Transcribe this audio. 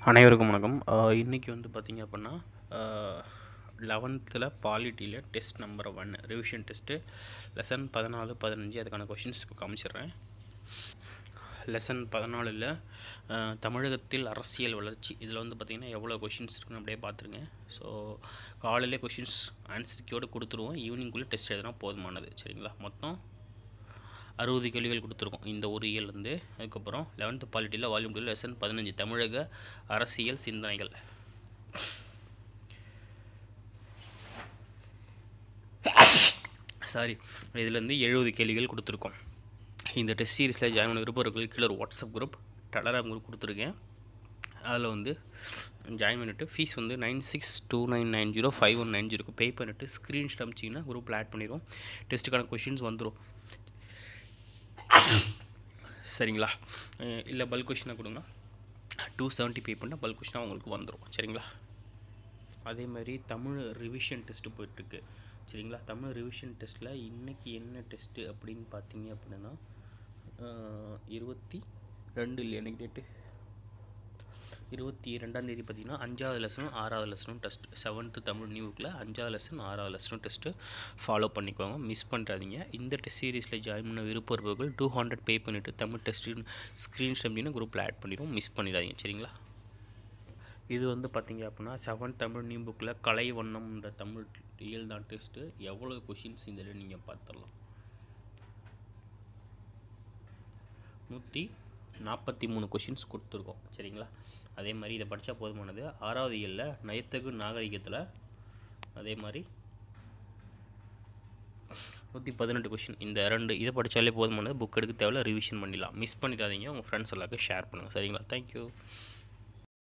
அனைவருக்கும் வணக்கம் இன்றைக்கி வந்து பார்த்திங்க அப்படின்னா லெவன்த்தில் பாலிட்டியில் test number one revision test lesson பதினாலு பதினஞ்சு அதுக்கான கொஷின்ஸ் காமிச்சிடுறேன் லெசன் பதினாலில் தமிழகத்தில் அரசியல் வளர்ச்சி இதில் வந்து பார்த்திங்கன்னா எவ்வளோ கொஷின்ஸ் இருக்குன்னு அப்படியே பார்த்துருங்க ஸோ காலையிலே கொஷின்ஸ் ஆன்சர் கீயோடு கொடுத்துருவோம் ஈவினிங்குள்ளே டெஸ்ட் எழுதினா போதுமானது சரிங்களா மொத்தம் அறுபது கேள்விகள் கொடுத்துருக்கோம் இந்த ஒரு இயல்லேருந்து அதுக்கப்புறம் லெவன்த்து பாலிட்டியில் வால்யூம் டூ லெசன் பதினஞ்சு தமிழக அரசியல் சிந்தனைகள் சாரி இதுலேருந்து எழுபது கேள்விகள் கொடுத்துருக்கோம் இந்த டெஸ்ட் சீரீஸில் ஜாயின் பண்ண விருப்பவர்கள் கீழே ஒரு வாட்ஸ்அப் குரூப் டெலகிராம் குரூப் கொடுத்துருக்கேன் அதில் வந்து ஜாயின் பண்ணிவிட்டு ஃபீஸ் வந்து nine six two nine nine zero five one nine ஜீரோக்கு பே பண்ணிவிட்டு ஸ்க்ரீன்ஷாட் அமிச்சிங்கன்னா குரூப்பில் ஆட் பண்ணிடுவோம் டெஸ்ட்டுக்கான கொஷின்ஸ் வந்துடும் சரிங்களா இல்லை பல்க் கொஷினாக கொடுங்க டூ செவன்ட்டி பே பண்ணால் பல்க் கொஷினாக உங்களுக்கு வந்துடும் சரிங்களா அதே மாதிரி தமிழ் ரிவிஷன் டெஸ்ட்டு போயிட்டுருக்கு சரிங்களா தமிழ் ரிவிஷன் டெஸ்ட்டில் இன்றைக்கி என்ன டெஸ்ட்டு அப்படின்னு பார்த்தீங்க அப்படின்னா இருபத்தி ரெண்டு இல்லை எனக்கு டேட்டு இருபத்தி ரெண்டாந்தேதி பார்த்தீங்கன்னா அஞ்சாவது லெசனும் ஆறாவது லெசனும் டெஸ்ட் செவன்த்து தமிழ் நியூக்கில் அஞ்சாவது லெசன் ஆறாவது லெசனும் டெஸ்ட்டு ஃபாலோ பண்ணிக்கோங்க மிஸ் பண்ணுறாதீங்க இந்த டெஸ்ட் சீரீஸில் ஜாயின் பண்ண விருப்பவர்கள் டூ ஹண்ட்ரட் பே பண்ணிவிட்டு தமிழ் டெஸ்ட்டு ஸ்க்ரீன்ஷாட் அப்படின்னு குரூப்பில் ஆட் பண்ணிடுவோம் மிஸ் பண்ணிடாதீங்க சரிங்களா இது வந்து பார்த்தீங்க அப்படின்னா செவன் தமிழ் நியூ புக்கில் கலை வண்ணம் இந்த தமிழ் இயல் தான் டெஸ்ட்டு எவ்வளோ கொஷின்ஸ் இதில் நீங்கள் பார்த்துடலாம் நூற்றி நாற்பத்தி மூணு கொஷின்ஸ் கொடுத்துருக்கோம் சரிங்களா அதே மாதிரி இதை படித்தா போதுமானது ஆறாவது இயலில் நயத்தகு நாகரிகத்தில் அதே மாதிரி நூற்றி பதினெட்டு கொஷின் இந்த ரெண்டு இதை படித்தாலே போதுமானது புக் எடுக்க தேவையில்ல ரிவிஷன் பண்ணிடலாம் மிஸ் பண்ணிடாதீங்க உங்கள் ஃப்ரெண்ட்ஸ் எல்லாருக்கும் ஷேர் பண்ணுங்கள் சரிங்களா தேங்க்யூ